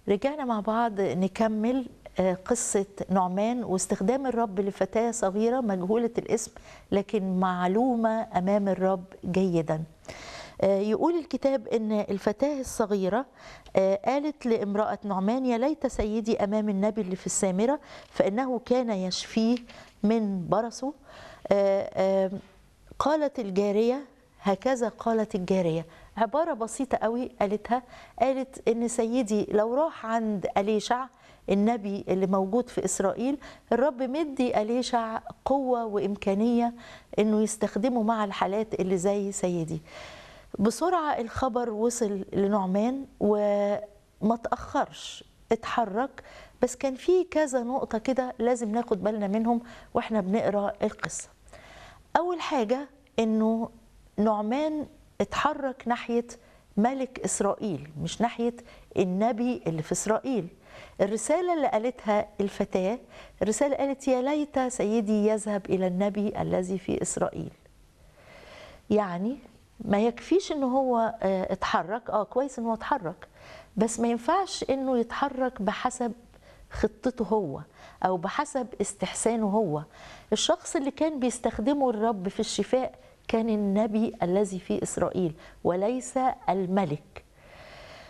رجعنا مع بعض نكمل آه، قصة نعمان واستخدام الرب لفتاة صغيرة مجهولة الاسم لكن معلومة أمام الرب جيدا آه، يقول الكتاب ان الفتاه الصغيره آه، قالت لامراه نعمان يا ليت سيدي امام النبي اللي في السامره فانه كان يشفيه من برصه آه، آه، قالت الجاريه هكذا قالت الجاريه عباره بسيطه قوي قالتها قالت ان سيدي لو راح عند اليشع النبي اللي موجود في اسرائيل الرب مدي اليشع قوه وامكانيه انه يستخدمه مع الحالات اللي زي سيدي بسرعة الخبر وصل لنعمان وما تأخرش اتحرك بس كان في كذا نقطة كده لازم ناخد بالنا منهم واحنا بنقرا القصة أول حاجة إنه نعمان اتحرك ناحية ملك إسرائيل مش ناحية النبي اللي في إسرائيل الرسالة اللي قالتها الفتاة الرسالة قالت يا ليت سيدي يذهب إلى النبي الذي في إسرائيل يعني ما يكفيش ان هو آه، اتحرك اه كويس ان هو اتحرك بس ما ينفعش انه يتحرك بحسب خطته هو او بحسب استحسانه هو الشخص اللي كان بيستخدمه الرب في الشفاء كان النبي الذي في اسرائيل وليس الملك